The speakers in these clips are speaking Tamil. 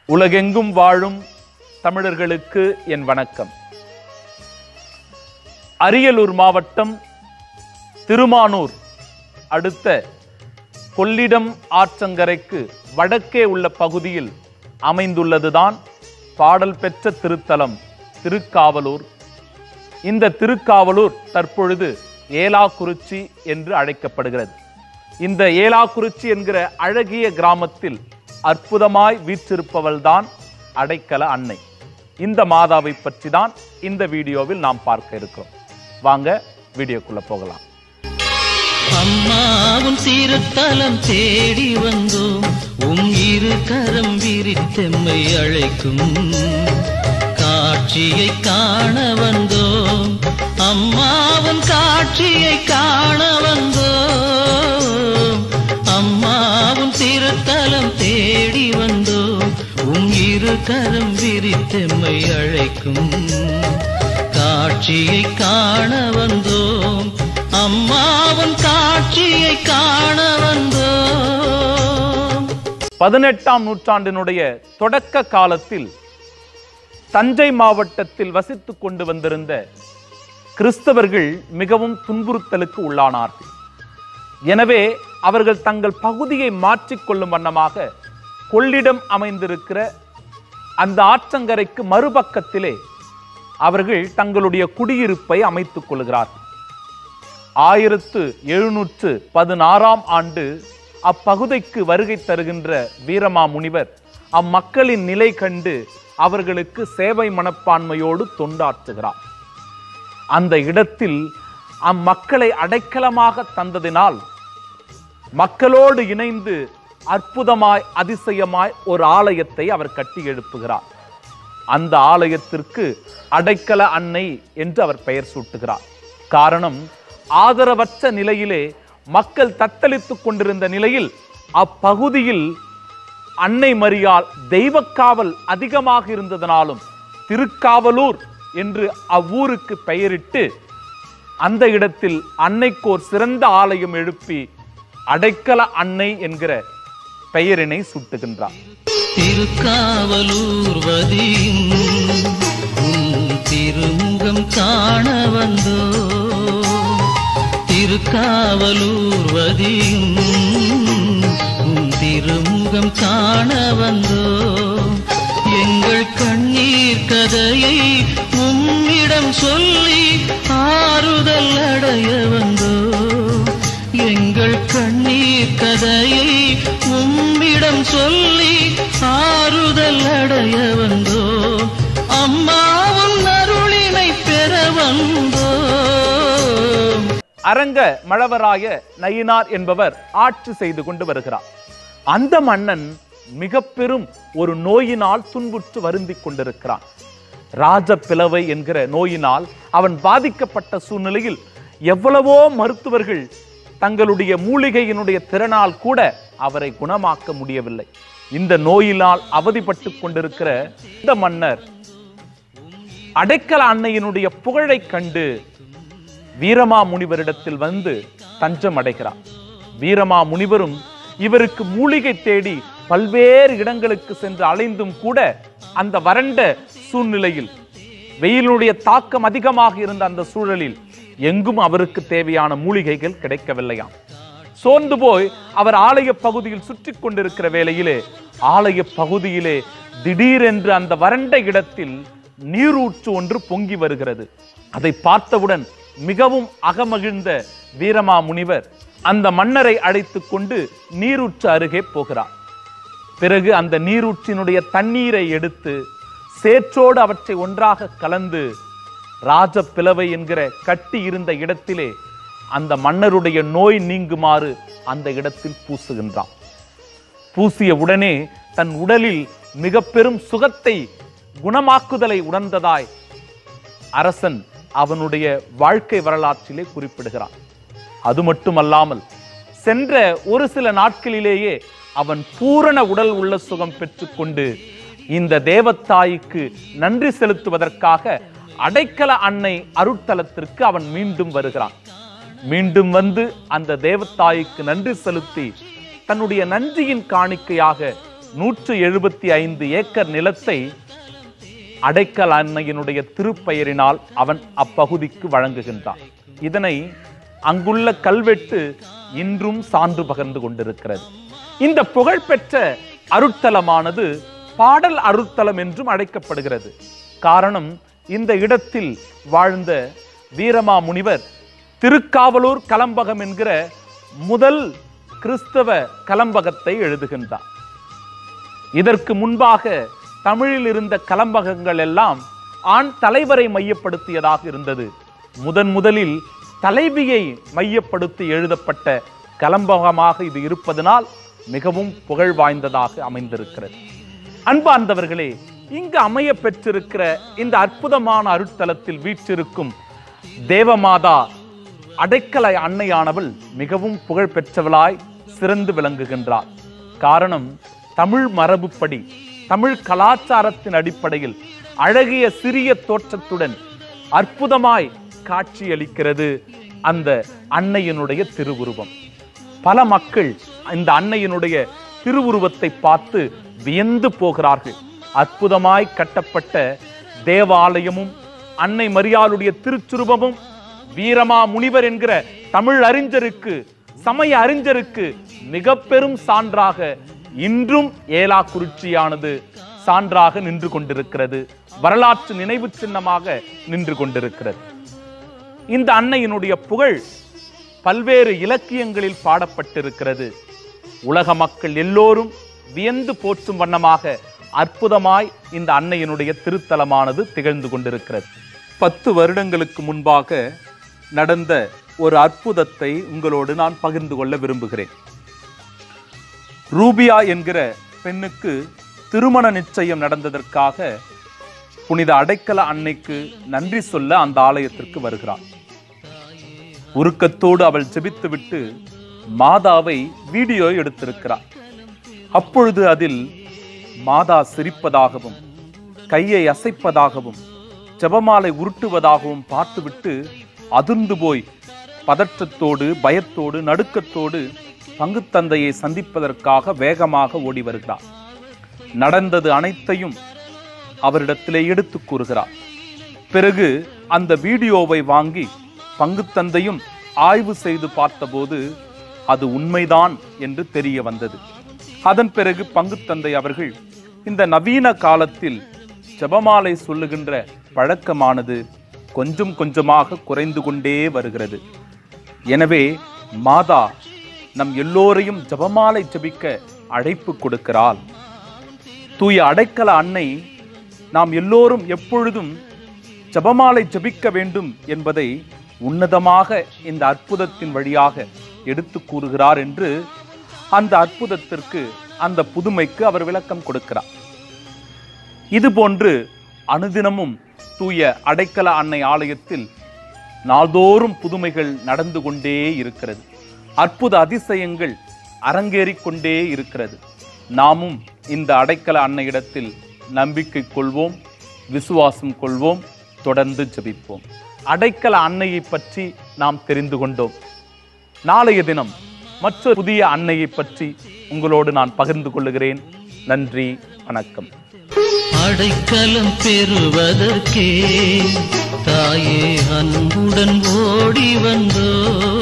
உலகெங்கும் வாழும் தமிழர்களுக்கு என் வணக்கம் அரியலூர் மாவட்டம் திருமானூர் அடுத்த கொள்ளிடம் ஆற்றங்கரைக்கு வடக்கே உள்ள பகுதியில் அமைந்துள்ளதுதான் பாடல் பெற்ற திருத்தலம் திருக்காவலூர் இந்த திருக்காவலூர் தற்பொழுது ஏலாக்குறிச்சி என்று அழைக்கப்படுகிறது இந்த ஏலாக்குறிச்சி என்கிற அழகிய கிராமத்தில் அற்புதமாய் வீற்றிருப்பவள்தான் அடைக்கல அன்னை இந்த மாதாவை பற்றி தான் இந்த வீடியோவில் நாம் பார்க்க இருக்கிறோம் வாங்க வீடியோக்குள்ள போகலாம் அம்மாவும் திருத்தலம் தேடி வந்தோம் உம் இரு கரம் விரித்தெம்மை அழைக்கும் காட்சியை காண வந்தோம் அம்மாவும் காட்சியை காண வந்தோம் அம்மாவும் திருத்தலம் தேடி வந்தோம் உம் இரு கரம் விரித்தெம்மை அழைக்கும் காட்சியை காண வந்தோம் அம்மாவன் காட்சியை காண வந்தோம் பதினெட்டாம் நூற்றாண்டினுடைய தொடக்க காலத்தில் தஞ்சை மாவட்டத்தில் வசித்துக் கொண்டு வந்திருந்த கிறிஸ்தவர்கள் மிகவும் துன்புறுத்தலுக்கு உள்ளானார்கள் எனவே அவர்கள் தங்கள் பகுதியை மாற்றிக்கொள்ளும் வண்ணமாக கொள்ளிடம் அமைந்திருக்கிற அந்த ஆற்றங்கரைக்கு மறுபக்கத்திலே அவர்கள் தங்களுடைய குடியிருப்பை அமைத்துக் கொள்கிறார்கள் ஆயிரத்து எழுநூற்று பதினாறாம் ஆண்டு அப்பகுதிக்கு வருகை தருகின்ற வீரமா முனிவர் அம்மக்களின் நிலை கண்டு அவர்களுக்கு சேவை மனப்பான்மையோடு தொண்டாற்றுகிறார் அந்த இடத்தில் அம்மக்களை அடைக்கலமாக தந்ததினால் மக்களோடு இணைந்து அற்புதமாய் அதிசயமாய் ஒரு ஆலயத்தை அவர் கட்டி எழுப்புகிறார் அந்த ஆலயத்திற்கு அடைக்கல அன்னை என்று அவர் பெயர் சூட்டுகிறார் காரணம் ஆதரவற்ற நிலையிலே மக்கள் தத்தளித்துக் கொண்டிருந்த நிலையில் அப்பகுதியில் அன்னை மரியாள் தெய்வக்காவல் அதிகமாக இருந்ததனாலும் திருக்காவலூர் என்று அவ்வூருக்கு பெயரிட்டு அந்த இடத்தில் அன்னைக்கோர் சிறந்த ஆலயம் எழுப்பி அடைக்கல அன்னை என்கிற பெயரினை சூட்டுகின்றார் திருக்காவலூர் வதியும் உம் திருமுகம் காண வந்தோ திருக்காவலூர் வதியும் உம் திருமுகம் காண வந்தோ எங்கள் கண்ணீர் கதையை உம்மிடம் சொல்லி ஆறுதல் அடைய வந்தோ எங்கள் கண்ணீர் கதையை உம்மிடம் சொல்லி ஆறுதல் அடைய வந்தோ அம்மாவும் அருளினை பெற வந்தோ அரங்க மழவராய நயினார் என்பவர் ஆட்சி செய்து கொண்டு வருகிறார் அந்த மன்னன் மிக பெரும் ஒரு நோயினால் துன்புற்று வருந்திக் கொண்டிருக்கிறான் ராஜ பிளவை என்கிற நோயினால் அவன் பாதிக்கப்பட்ட சூழ்நிலையில் எவ்வளவோ மருத்துவர்கள் தங்களுடைய மூலிகையினுடைய திறனால் கூட அவரை குணமாக்க முடியவில்லை இந்த நோயினால் அவதிப்பட்டு கொண்டிருக்கிற இந்த மன்னர் அடைக்கல அன்னையினுடைய புகழைக் கண்டு வீரமா முனிவரிடத்தில் வந்து தஞ்சம் அடைகிறார் வீரமா முனிவரும் இவருக்கு மூலிகை தேடி பல்வேறு இடங்களுக்கு சென்று அலைந்தும் கூட அந்த வறண்ட சூழ்நிலையில் வெயிலுடைய தாக்கம் அதிகமாக இருந்த அந்த சூழலில் எங்கும் அவருக்கு தேவையான மூலிகைகள் கிடைக்கவில்லையாம் சோர்ந்து போய் அவர் ஆலய பகுதியில் சுற்றி கொண்டிருக்கிற வேளையிலே ஆலய பகுதியிலே திடீரென்று அந்த வறண்ட இடத்தில் நீரூற்று ஒன்று பொங்கி வருகிறது அதை பார்த்தவுடன் மிகவும் அகமகிழ்ந்த வீரமா முனிவர் அந்த மன்னரை அழைத்துக் கொண்டு நீரூற்று அருகே போகிறார் பிறகு அந்த நீரூற்றினுடைய தண்ணீரை எடுத்து சேற்றோடு அவற்றை ஒன்றாக கலந்து ராஜ பிளவை என்கிற கட்டி இருந்த இடத்திலே அந்த மன்னருடைய நோய் நீங்குமாறு அந்த இடத்தில் பூசுகின்றான் பூசிய உடனே தன் உடலில் மிக பெரும் சுகத்தை குணமாக்குதலை உணர்ந்ததாய் அரசன் அவனுடைய வாழ்க்கை வரலாற்றிலே குறிப்பிடுகிறான் அது மட்டுமல்லாமல் சென்ற ஒரு சில நாட்களிலேயே அவன் பூரண உடல் உள்ள சுகம் பெற்றுக்கொண்டு இந்த தேவத்தாய்க்கு நன்றி செலுத்துவதற்காக அடைக்கல அன்னை அருட்தலத்திற்கு அவன் மீண்டும் வருகிறான் மீண்டும் வந்து அந்த தேவத்தாய்க்கு நன்றி செலுத்தி தன்னுடைய நன்றியின் காணிக்கையாக நூற்று எழுபத்தி ஐந்து ஏக்கர் நிலத்தை அடைக்கல் அன்னையினுடைய திருப்பெயரினால் அவன் அப்பகுதிக்கு வழங்குகின்றான் இதனை அங்குள்ள கல்வெட்டு இன்றும் சான்று பகர்ந்து கொண்டிருக்கிறது இந்த புகழ்பெற்ற அருட்தலமானது பாடல் அருட்தலம் என்றும் அழைக்கப்படுகிறது காரணம் இந்த இடத்தில் வாழ்ந்த வீரமா முனிவர் திருக்காவலூர் கலம்பகம் என்கிற முதல் கிறிஸ்தவ கலம்பகத்தை எழுதுகின்றார் இதற்கு முன்பாக தமிழில் இருந்த கலம்பகங்கள் எல்லாம் ஆண் தலைவரை மையப்படுத்தியதாக இருந்தது முதன் முதலில் தலைவியை மையப்படுத்தி எழுதப்பட்ட கலம்பகமாக இது இருப்பதனால் மிகவும் புகழ் வாய்ந்ததாக அமைந்திருக்கிறது அன்பார்ந்தவர்களே இங்கு அமைய பெற்றிருக்கிற இந்த அற்புதமான அருட்தலத்தில் வீற்றிருக்கும் தேவமாதா அடைக்கல அன்னையானவள் மிகவும் புகழ் பெற்றவளாய் சிறந்து விளங்குகின்றார் காரணம் தமிழ் மரபுப்படி தமிழ் கலாச்சாரத்தின் அடிப்படையில் அழகிய சிறிய தோற்றத்துடன் அற்புதமாய் காட்சியளிக்கிறது அந்த அன்னையினுடைய திருவுருவம் பல மக்கள் இந்த அன்னையினுடைய திருவுருவத்தை பார்த்து வியந்து போகிறார்கள் அற்புதமாய் கட்டப்பட்ட தேவாலயமும் அன்னை மரியாளுடைய திருச்சுருவமும் வீரமா முனிவர் என்கிற தமிழ் அறிஞருக்கு சமய அறிஞருக்கு மிக பெரும் சான்றாக இன்றும் ஏலாக்குறிச்சியானது சான்றாக நின்று கொண்டிருக்கிறது வரலாற்று நினைவு சின்னமாக நின்று கொண்டிருக்கிறது இந்த அன்னையினுடைய புகழ் பல்வேறு இலக்கியங்களில் பாடப்பட்டிருக்கிறது உலக மக்கள் எல்லோரும் வியந்து போற்றும் வண்ணமாக அற்புதமாய் இந்த அன்னையினுடைய திருத்தலமானது திகழ்ந்து கொண்டிருக்கிறது பத்து வருடங்களுக்கு முன்பாக நடந்த ஒரு அற்புதத்தை உங்களோடு நான் பகிர்ந்து கொள்ள விரும்புகிறேன் ரூபியா என்கிற பெண்ணுக்கு திருமண நிச்சயம் நடந்ததற்காக புனித அடைக்கல அன்னைக்கு நன்றி சொல்ல அந்த ஆலயத்திற்கு வருகிறாள் உருக்கத்தோடு அவள் ஜெபித்துவிட்டு மாதாவை வீடியோ எடுத்திருக்கிறார் அப்பொழுது அதில் மாதா சிரிப்பதாகவும் கையை அசைப்பதாகவும் ஜெபமாலை உருட்டுவதாகவும் பார்த்துவிட்டு அதிர்ந்து போய் பதற்றத்தோடு பயத்தோடு நடுக்கத்தோடு பங்குத்தந்தையை சந்திப்பதற்காக வேகமாக ஓடி வருகிறார் நடந்தது அனைத்தையும் அவரிடத்திலே எடுத்துக் கூறுகிறார் பிறகு அந்த வீடியோவை வாங்கி பங்குத்தந்தையும் ஆய்வு செய்து பார்த்தபோது அது உண்மைதான் என்று தெரிய வந்தது அதன் பிறகு பங்குத்தந்தை அவர்கள் இந்த நவீன காலத்தில் ஜெபமாலை சொல்லுகின்ற பழக்கமானது கொஞ்சம் கொஞ்சமாக குறைந்து கொண்டே வருகிறது எனவே மாதா நம் எல்லோரையும் ஜெபமாலை ஜெபிக்க அழைப்பு கொடுக்கிறாள் தூய அடைக்கல அன்னை நாம் எல்லோரும் எப்பொழுதும் ஜெபமாலை ஜெபிக்க வேண்டும் என்பதை உன்னதமாக இந்த அற்புதத்தின் வழியாக எடுத்து கூறுகிறார் என்று அந்த அற்புதத்திற்கு அந்த புதுமைக்கு அவர் விளக்கம் கொடுக்கிறார் இதுபோன்று அனுதினமும் தூய அடைக்கல அன்னை ஆலயத்தில் நாள்தோறும் புதுமைகள் நடந்து கொண்டே இருக்கிறது அற்புத அதிசயங்கள் அரங்கேறிக் கொண்டே இருக்கிறது நாமும் இந்த அடைக்கல அன்னையிடத்தில் நம்பிக்கை கொள்வோம் விசுவாசம் கொள்வோம் தொடர்ந்து ஜெபிப்போம் அடைக்கல அன்னையை பற்றி நாம் தெரிந்து கொண்டோம் நாளைய தினம் மற்ற புதிய அன்னையை பற்றி உங்களோடு நான் பகிர்ந்து கொள்ளுகிறேன் நன்றி வணக்கம் அடைக்கலம் பெறுவதற்கே தாயே அன்புடன் ஓடி வந்தோ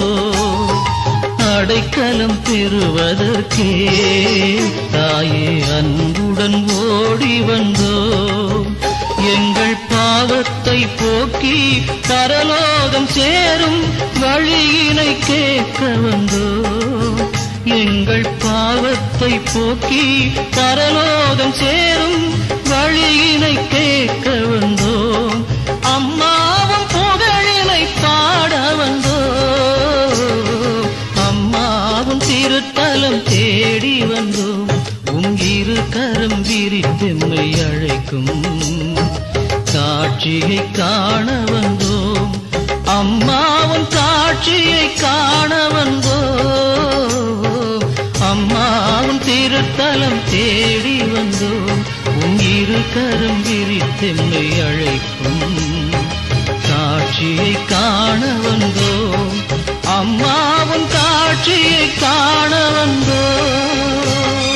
அடைக்கலம் பெறுவதற்கே தாயே அன்புடன் ஓடி வந்தோ எங்கள் பாவத்தை போக்கி பரலோகம் சேரும் வழியினை கேட்க வந்தோ எங்கள் பாவத்தை போக்கி பரலோகம் சேரும் வழியினை கேட்க வந்தோம் அம்மாவும் புகழினை பாட வந்தோம் அம்மாவும் திருத்தலம் தேடி வந்தோம் உம் இரு கரம் விரித்தெம்மை அழைக்கும் காட்சியை காண வந்தோம் அம்மாவும் காட்சியை காண வந்தோம் அம்மாவும் திருத்தலம் தேடி வந்தோம் உம் இரு கரம் விரித்தெம்மை அழைக்கும் காட்சியை காண வந்தோம் அம்மாவும் காட்சியை காண வந்தோம்